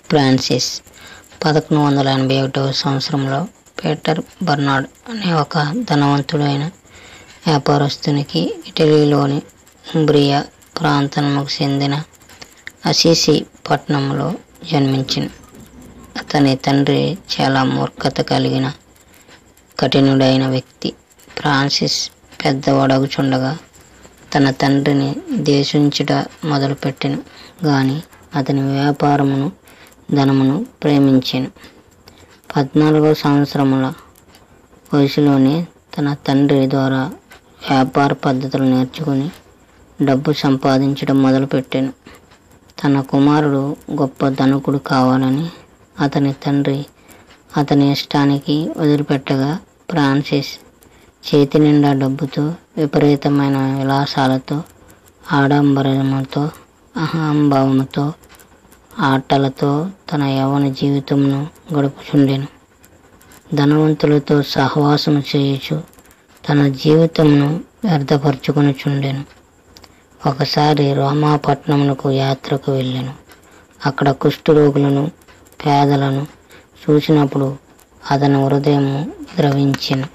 Francis పదకొండు వందల ఎనభై ఒకటవ సంవత్సరంలో పీటర్ బర్నార్డ్ అనే ఒక ధనవంతుడైన వ్యాపారస్తునికి ఇటలీలోని ఉంబ్రియా ప్రాంతానికి చెందిన అసీసి పట్టణంలో జన్మించిన అతని తండ్రి చాలా మూర్ఖత కలిగిన కఠినుడైన వ్యక్తి ఫ్రాన్సిస్ పెద్దవాడగుచుండగా తన తండ్రిని దేశించుట మొదలుపెట్టెను గాని అతని వ్యాపారమును ధనమును ప్రేమించెను పద్నాలుగో సంవత్సరముల వయసులోనే తన తండ్రి ద్వారా వ్యాపార పద్ధతులు నేర్చుకుని డబ్బు సంపాదించడం మొదలుపెట్టాను తన కుమారుడు గొప్ప ధనకుడు కావాలని అతని తండ్రి అతని ఇష్టానికి వదిలిపెట్టగా ఫ్రాన్సిస్ చేతి నిండా డబ్బుతో విపరీతమైన విలాసాలతో ఆడంబరముతో అహంభావముతో ఆటలతో తన యవ్వన జీవితమును గడుపుచుండెను ధనవంతులతో సహవాసము చేయుచు తన జీవితమును వ్యర్థపరచుకొనుచుండెను ఒకసారి రోమాపట్నమునకు యాత్రకు వెళ్ళాను అక్కడ కుష్ఠరోగులను పేదలను చూసినప్పుడు అతని హృదయం ద్రవించెను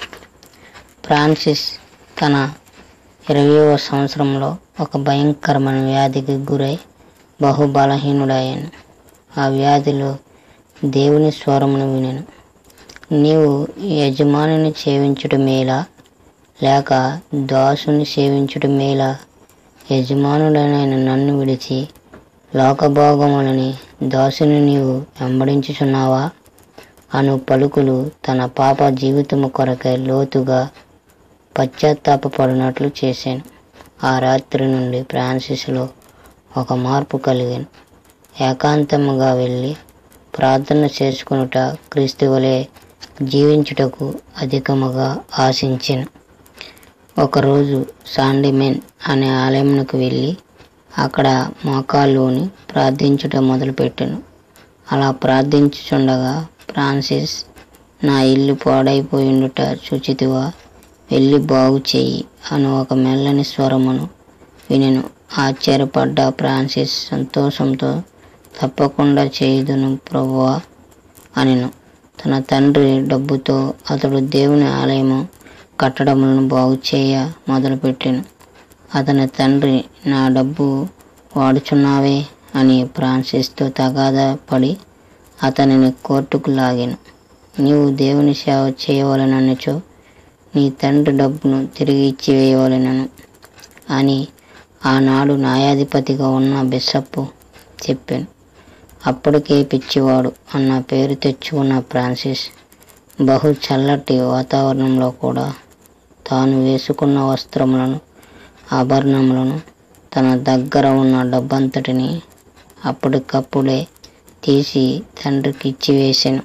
ఫ్రాన్సిస్ తన ఇరవయవ సంవత్సరంలో ఒక భయంకరమైన వ్యాధికి గురై బహుబలహీనుడయ్యాను ఆ వ్యాధిలో దేవుని స్వరమును వినెను నీవు యజమానిని సేవించుట మేలా లేక దాసుని సేవించుట మేలా యజమానుడనైన నన్ను విడిచి లోకభోగములని దాసుని నీవు వెంబడించుచున్నావా అను పలుకులు తన పాప జీవితము కొరకై లోతుగా పశ్చాత్తాపపడినట్లు చేశాను ఆ రాత్రి నుండి ఫ్రాన్సిస్లో ఒక మార్పు కలిగాను ఏకాంతముగా వెళ్ళి ప్రార్థన చేసుకునుట క్రీస్తు వలె జీవించుటకు అధికముగా ఆశించాను ఒకరోజు సాండిమెన్ అనే ఆలయమునకు వెళ్ళి అక్కడ మోకాళ్ళుని ప్రార్థించుట మొదలుపెట్టాను అలా ప్రార్థించుచుండగా ఫ్రాన్సిస్ నా ఇల్లు పాడైపోయిండుట చూచితివా వెళ్ళి బాగు చెయ్యి అని ఒక మెల్లని స్వరమును వినెను ఆశ్చర్యపడ్డ ఫ్రాన్సిస్ సంతోషంతో తప్పకుండా చేయుదును ప్రభువా అనెను తన తండ్రి డబ్బుతో అతడు దేవుని ఆలయము కట్టడములను బాగు చేయ మొదలుపెట్టాను అతని తండ్రి నా డబ్బు వాడుచున్నావే అని ఫ్రాన్సిస్తో తగాదా పడి అతనిని కోర్టుకు లాగాను నీవు దేవుని సేవ చేయవలననిచో నీ తండ్రి డబ్బును తిరిగి ఇచ్చివేయవలెనను అని ఆనాడు న్యాయాధిపతిగా ఉన్న బిషప్ చెప్పాను అప్పటికే పిచ్చివాడు అన్న పేరు తెచ్చుకున్న ఫ్రాన్సిస్ బహు చల్లటి వాతావరణంలో కూడా తాను వేసుకున్న వస్త్రములను ఆభరణములను తన దగ్గర ఉన్న డబ్బంతటిని అప్పటికప్పుడే తీసి తండ్రికి ఇచ్చివేశాను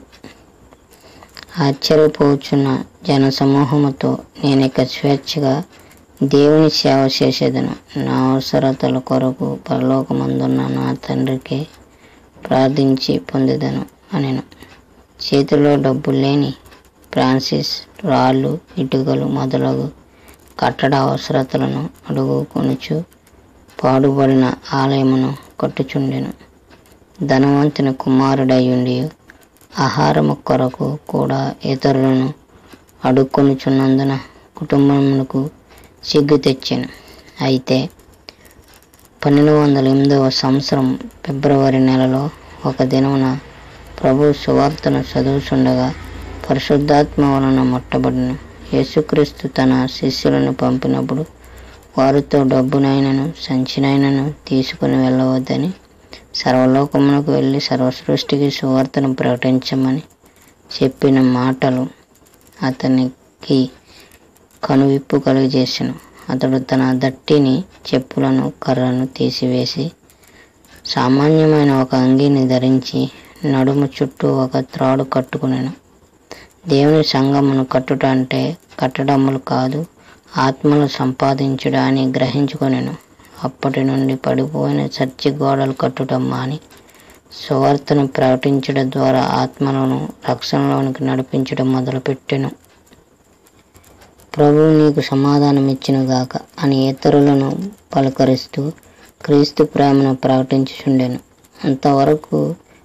ఆశ్చర్యపోచున్న జన సమూహముతో నేను ఇక స్వేచ్ఛగా దేవుని సేవ చేసేదను నా అవసరతల కొరకు పరలోకమందున్న నా తండ్రికి ప్రార్థించి పొందేదను అనెను చేతిలో డబ్బు లేని ఫ్రాన్సిస్ రాళ్ళు ఇటుకలు మొదలగు కట్టడ అవసరతలను అడుగుకొనుచు పాడుబడిన ఆలయమును కట్టుచుండెను ధనవంతుని కుమారుడయ్యుండి ఆహారము కొరకు కూడా ఇతరులను అడుక్కొనుచున్నందున కుటుంబమునకు సిగ్గు తెచ్చాను అయితే పన్నెండు వందల ఎనిమిదవ సంవత్సరం ఫిబ్రవరి నెలలో ఒక దినమున ప్రభు సువార్తను చదువుచుండగా పరిశుద్ధాత్మ వలన ముట్టబడిన యేసుక్రీస్తు తన శిష్యులను పంపినప్పుడు వారితో డబ్బునైనను సంచినైనను తీసుకుని వెళ్ళవద్దని సర్వలోకమునకు వెళ్ళి సర్వసృష్టికి సువార్తను ప్రకటించమని చెప్పిన మాటలు అతనికి కనువిప్పు కలుగజేసెను అతడు తన దట్టిని చెప్పులను కర్రను తీసివేసి సామాన్యమైన ఒక అంగీని ధరించి నడుము చుట్టూ ఒక త్రాడు కట్టుకునేను దేవుని సంగమును కట్టుట అంటే కట్టడములు కాదు ఆత్మలు సంపాదించుట అని గ్రహించుకొనెను అప్పటి నుండి పడిపోయిన చర్చి గోడలు కట్టడం మాని సువార్తను ప్రకటించడం ద్వారా ఆత్మలను రక్షణలోనికి నడిపించడం మొదలుపెట్టెను ప్రభువు నీకు సమాధానం ఇచ్చినగాక అని ఇతరులను పలకరిస్తూ క్రీస్తు ప్రేమను ప్రకటించుచుండెను అంతవరకు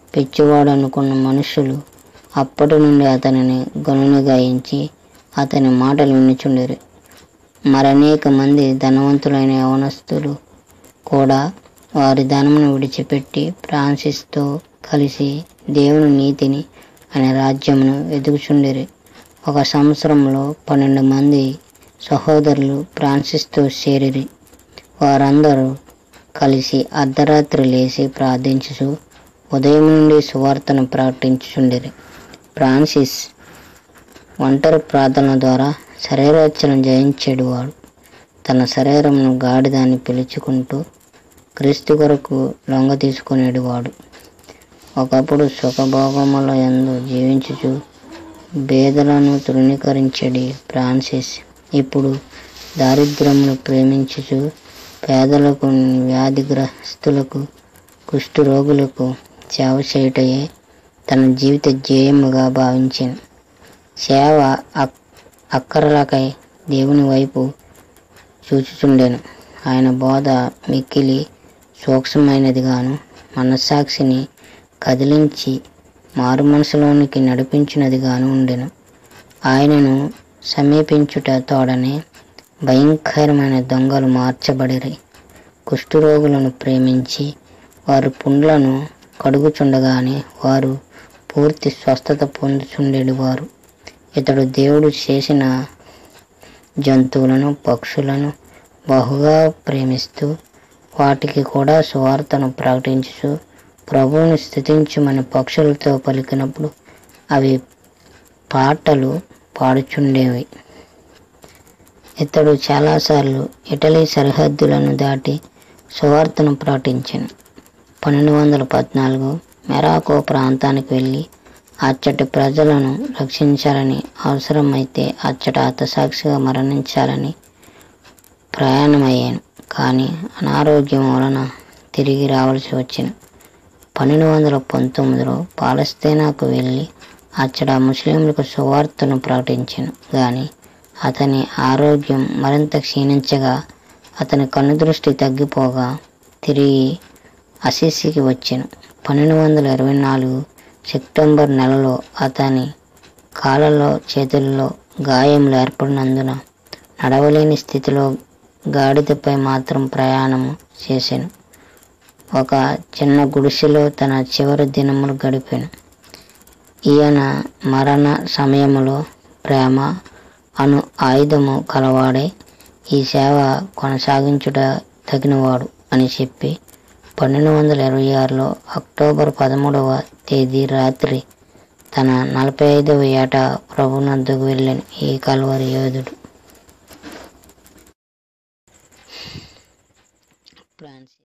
పిచ్చివాడు అనుకున్న మనుషులు అప్పటి నుండి అతనిని గనుని గాయించి అతని మాటలు వినుచుండిరి మరనేక మంది ధనవంతులైన యవనస్తులు కూడా వారి ధనమును విడిచిపెట్టి ఫ్రాన్సిస్తో కలిసి దేవుని నీతిని అనే రాజ్యమును వెతుకుచుండిరి ఒక సంవత్సరంలో పన్నెండు మంది సహోదరులు ఫ్రాన్సిస్తో చేరిరి వారందరూ కలిసి అర్ధరాత్రి లేచి ప్రార్థించుచు ఉదయం నుండి సువార్తను ప్రకటించుచుండిరి ఫ్రాన్సిస్ ఒంటరి ప్రార్థన ద్వారా శరీరోచ్చను జయించేడువాడు తన శరీరమును గాడిదాన్ని పిలుచుకుంటూ క్రీస్తు కొరకు లొంగ తీసుకునేటివాడు ఒకప్పుడు సుఖభోగముల యందు జీవించుచు పేదలను తృణీకరించడి ఫ్రాన్సిస్ ఇప్పుడు దారిద్ర్యమును ప్రేమించుచు పేదలకు వ్యాధిగ్రస్తులకు కుష్ఠరోగులకు సేవ చేయుటయే తన జీవిత ధ్యేయముగా భావించాను సేవ అక్ అక్కరలకై దేవుని వైపు చూచుచుండెను ఆయన బోధ మిక్కిలి సూక్ష్మమైనదిగాను మనస్సాక్షిని కదిలించి మారు మనసులోనికి నడిపించినదిగాను ఉండెను ఆయనను సమీపించుట తోడనే భయంకరమైన దొంగలు మార్చబడిరి కుష్ఠరోగులను ప్రేమించి వారి పుండ్లను కడుగుచుండగానే వారు పూర్తి స్వస్థత పొందుచుండేవారు ఇతడు దేవుడు చేసిన జంతువులను పక్షులను బహుగా ప్రేమిస్తూ వాటికి కూడా సువార్తను ప్రకటించుచు ప్రభువుని స్థుతించమని పక్షులతో పలికినప్పుడు అవి పాటలు పాడుచుండేవి ఇతడు చాలాసార్లు ఇటలీ సరిహద్దులను దాటి సువార్తను ప్రకటించాను పన్నెండు వందల పద్నాలుగు మెరాకో ప్రాంతానికి వెళ్ళి అచ్చటి ప్రజలను రక్షించాలని అవసరమైతే అచ్చట హతసాక్షిగా మరణించాలని ప్రయాణమయ్యాను కానీ అనారోగ్యం వలన తిరిగి రావాల్సి వచ్చింది పన్నెండు వందల పంతొమ్మిదిలో పాలస్తీనాకు వెళ్ళి అచ్చట ముస్లింలకు సువార్తను ప్రకటించాను కానీ అతని ఆరోగ్యం మరింత క్షీణించగా అతని కన్నుదృష్టి తగ్గిపోగా తిరిగి అసిసికి వచ్చాను పన్నెండు వందల ఇరవై నాలుగు సెప్టెంబర్ నెలలో అతని కాళ్ళలో చేతుల్లో గాయములు ఏర్పడినందున నడవలేని స్థితిలో గాడిదపై మాత్రం ప్రయాణము చేశాను ఒక చిన్న గుడిసెలో తన చివరి దినములు గడిపాను ఈయన మరణ సమయములో ప్రేమ అను ఆయుధము కలవాడే ఈ సేవ కొనసాగించుట తగినవాడు అని చెప్పి పన్నెండు వందల ఇరవై ఆరులో అక్టోబర్ పదమూడవ తేదీ రాత్రి తన నలభై ఐదవ ఏట ప్రభునందుకు వెళ్ళిన ఈ కల్వరి యోధుడు ఫ్రాన్సిస్